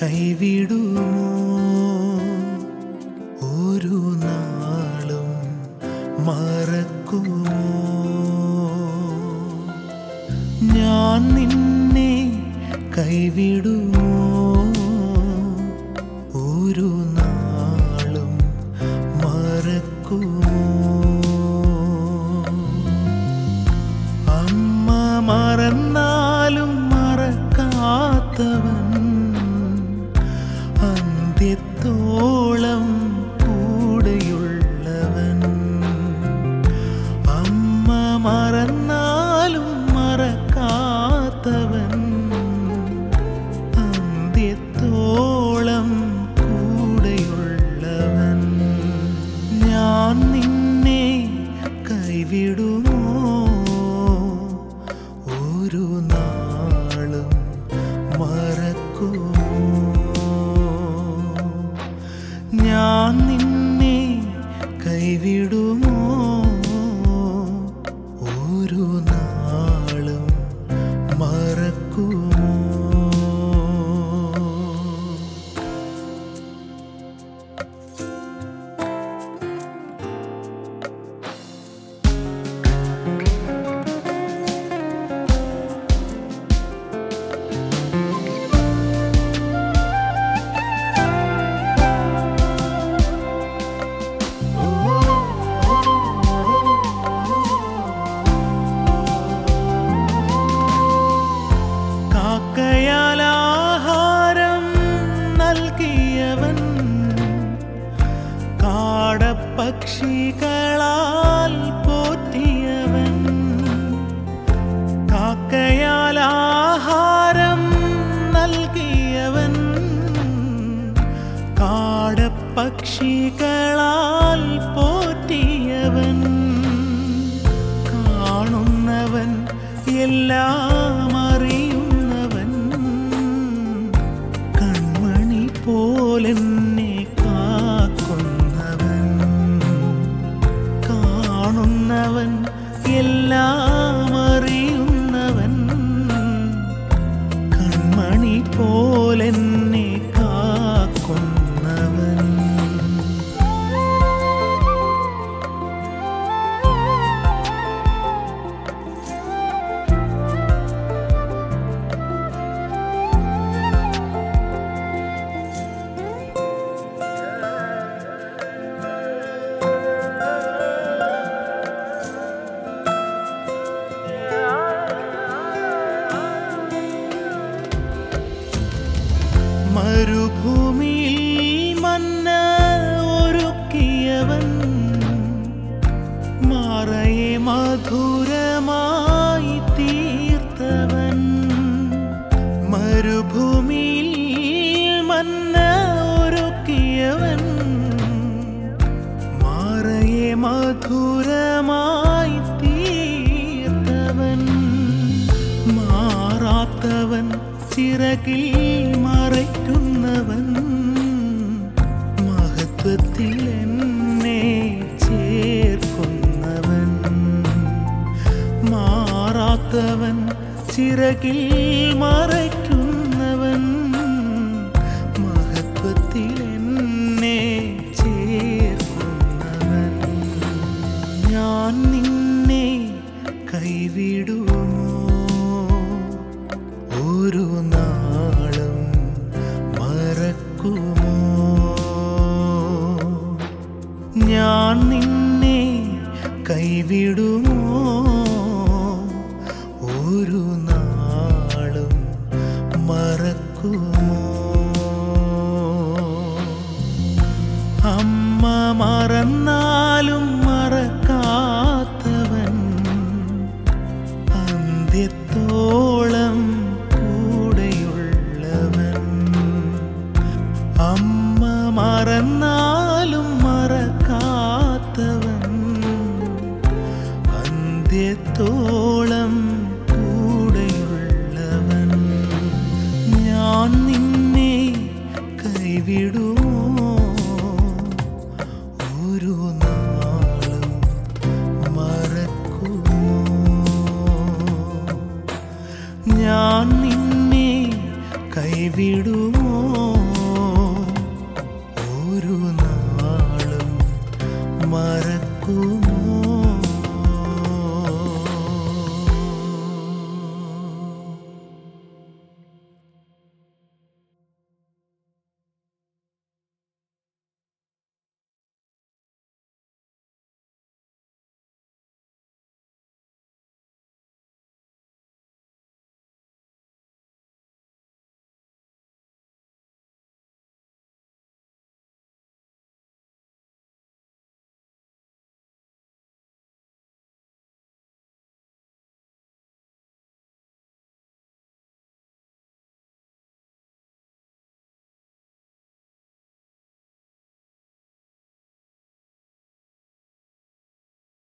കൈവിടുമോ ഒരു നാളും മറക്കുമോ ഞാൻ നിന്നെ കൈവിടുമോ ഒരു നാളും മറക്കുമോ അമ്മ മറന്നാലും മറക്കാത്തവൻ അന്ത്യത്തോളം കൂടെയുള്ളവൻ അമ്മ മറന്നാലും മറക്കാത്തവൻ അന്ത്യത്തോളം കൂടെയുള്ളവൻ ഞാൻ നിന്നെ കൈവിടുമോ ഒരു നാളും മറക്കുമോ ഞാൻ നിന്നെ കൈവിടുമോ ഒരു നാളും മറക്കുമോ കാക്കയാൽ ആഹാരം നൽകിയവൻ കാടപ്പക്ഷികളാൽ പോറ്റിയവൻ കാക്കയാൽ ആഹാരം നൽകിയവൻ കാടപ്പക്ഷികളാൽ പോറ്റിയവൻ കാണുന്നവൻ എല്ലാം അറിയുന്നവൻ കൺമണി പോലെന്നെ കാക്കുന്നവൻ കാണുന്നവൻ എല്ലാം അറിയുന്നവൻ കൺമണി പോലെന്നെ കാക്കുന്നവൻ മരുഭൂമിയിൽ മന്ന ഒരുക്കിയവൻ മാറയെ മധുരമായി തീർത്തവൻ മരുഭൂമിയിൽ മന്ന ഒരുക്കിയവൻ മാറയെ മധുരമായി തീർത്തവൻ മാറാത്തവൻ ചിറകിൽ മറയ്ക്കുന്നവൻ മഹത്വത്തിൽ എന്നെ ചേർക്കുന്നവൻ മാറാത്തവൻ ചിറകിൽ മറയ്ക്കുന്നവൻ മഹത്വത്തിൽ എന്നെ ചേർക്കുന്നവൻ ഞാൻ നിന്നെ കൈവിടുമോ ഒരു നാളും മറക്കുമോ ഞാൻ നിന്നെ കൈവിടുമോ ഒരു നാളും മറക്കുമോ അമ്മ മറന്നാലും മറക്കാത്തവൻ അന്ത്യത്തോളം കൂടെയുള്ളവൻ അമ്മ മറന്നാലും മറക്കാത്തവൻ അന്ത്യത്തോളം കൂടെയുള്ളവൻ ഞാൻ നിന്നെ കൈവിടുമോ ഒരു നാളും മറക്കുമോ ഞാൻ നിന്നെ കൈവിടുമോ